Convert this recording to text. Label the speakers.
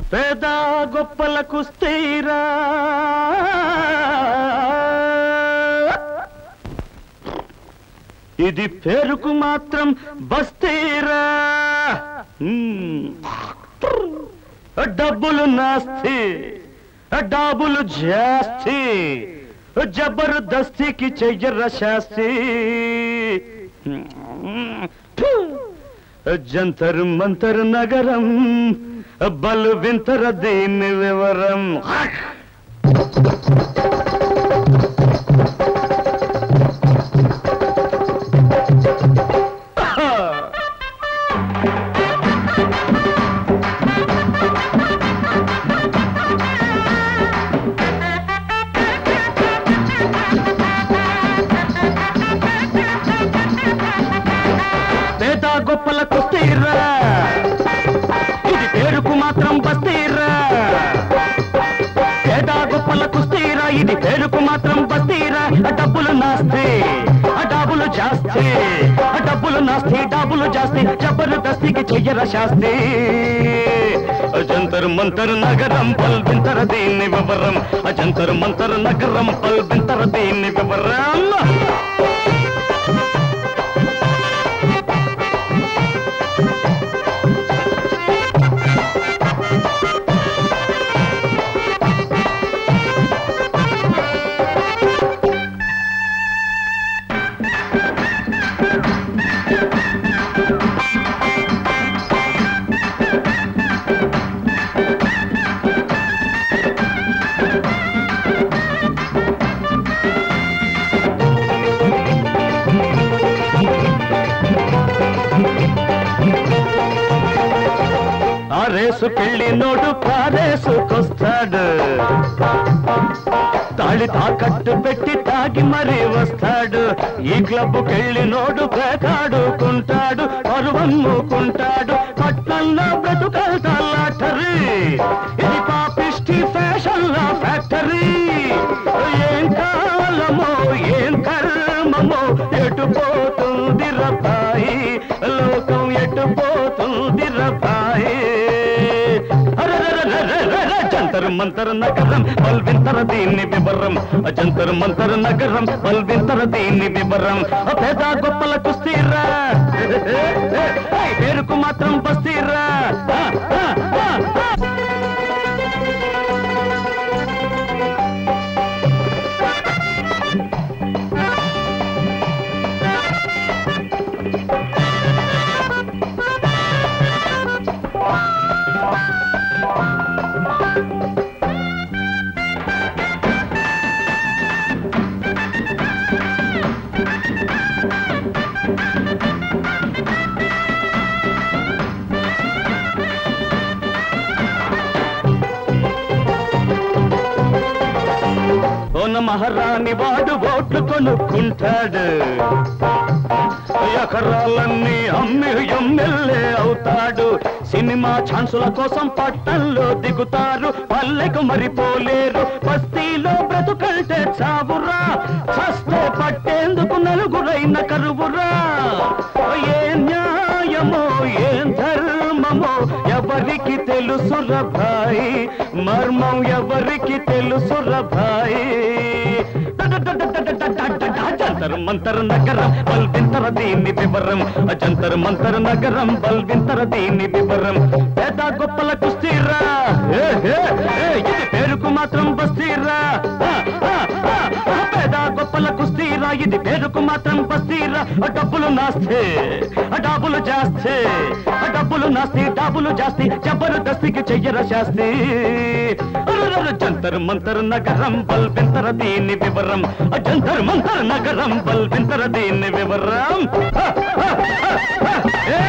Speaker 1: పేద గొప్పలకు స్థిరా ఇది పేరుకు మాత్రం బస్తీరా హ్మ్. డబ్బులు నాస్తి డబ్బులు జాస్తి జబర్దస్తికి చెయ్యర శాస్తి జంతర్ మంతర్ నగరం బలు వింతర దీని వివరం పేద గొప్పలకు స్థిరా ఇది పేరుకు మాత్రం బస్తీరా పేద గొప్పలకు స్థిరా ఇది పేరుకు మాత్రం బస్తీరా ఆ డబ్బులు నాస్తి ఆ డబ్బులు జాస్తి ఆ డబ్బులు నాస్తి డబ్బులు జాస్తి జబర్దస్తికి చెయ్యర శాస్తి అజంతర్ మంతర్ నగరం పల్వింతర దీన్ని వివరం అజంతర్ మంతర్ నగరం పల్వింతర దీన్ని వివరం ఆ రేసుకెళ్ళి నోడు కారేసుకొస్తాడు తాళి తాకట్టు పెట్టి తాగి మరీ వస్తాడు ఈ క్లబ్కెళ్ళి నోడు పేకాడుకుంటాడు పరువమ్ముకుంటాడు పట్నంలో బ్రతుకల్తాటరీ ఇది పాపిష్టి ఫ్యాషన్ ఫ్యాక్టరీ ఏం కాలమో ఏం కర్మమో ఎటు పోతుంది రబాయి లోకం ఎటు పోతుంది రబాయి జంతర్ మంతర్ నగరం బల్వింతర దీన్ని వివరం జంతర్ మంతర్ నగరం బల్వింతర దీన్ని వివరం పేద గొప్పలకు స్థిరా పేరుకు మాత్రం బస్తీరా ఆ, ఆ, ఆ, ఆ. ఓన మహారాణి వాడు ఓట్లు కొనుక్కుంటాడు ఎకరాలన్నీ అమ్మి ఎమ్మెల్యే అవుతాడు సినిమా ఛాన్సుల కోసం పట్టంలో దిగుతారు పల్లెకు మరిపోలేరు బస్తీలో బ్రతుకంటే చావురా చస్తే పట్టేందుకు నలుగురైన కరువురా ఏ న్యాయమో ఏం ధర్మమో ఎవరికి తెలుసు రభాయి మర్మం ఎవరికి తెలుసు రభాయి జంతర్ మంతర్ నగరం బల్వింతర దీని వివరం జంతర్ మంతర్ నగరం బల్వింతర దీని వివరం పేద గొప్పలకు స్థిరా ఏ, ఏ, ఏ, ఇది పేరుకు మాత్రం బస్తీరా ఆ, ఆ, ఆ, ఆ, పేద గొప్పలకు స్థిరా ఇది పేరుకు మాత్రం బస్తీరా ఆ డబ్బులు నాస్తే ఆ డబ్బులు జాస్తే ఆ డబ్బులు నాస్తి డబ్బులు జాస్తి జబర్దస్తికి చెయ్యర శాస్తి అరరర జంతర్ మంతర్ నగరం బల్వింతర దీని వివరం ఆ జంతర్ మంతర్ నగరం బల్వింతర దీని వివరం హ, హ, హ, హ. ఏ